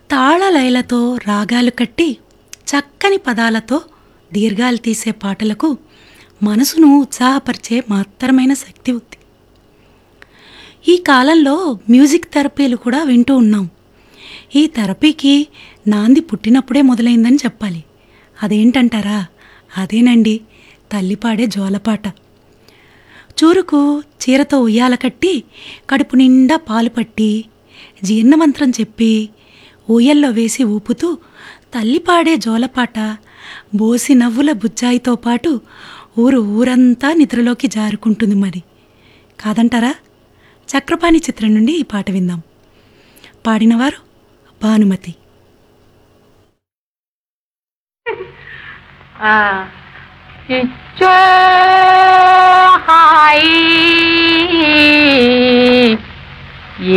తాళలయలతో రాగాలు కట్టి చక్కని పదాలతో దీర్ఘాలు తీసే పాటలకు మనసును ఉత్సాహపరిచే మాత్రమైన శక్తి ఉంది ఈ కాలంలో మ్యూజిక్ థెరపీలు కూడా వింటూ ఉన్నాం ఈ థెరపీకి నాంది పుట్టినప్పుడే మొదలైందని చెప్పాలి అదేంటంటారా అదేనండి తల్లిపాడే జోలపాట చూరుకు చీరతో ఉయ్యాల కట్టి కడుపు నిండా పాలు పట్టి జీర్ణమంత్రం చెప్పి ఊయల్లో వేసి ఊపుతూ తల్లిపాడే జోలపాట బోసి నవ్వుల బుజ్జాయితో పాటు ఊరు ఊరంతా నిద్రలోకి జారుకుంటుంది మరి కాదంటారా చక్రపాణి చిత్రం నుండి ఈ పాట విందాం పాడినవారు భానుమతి à cho hai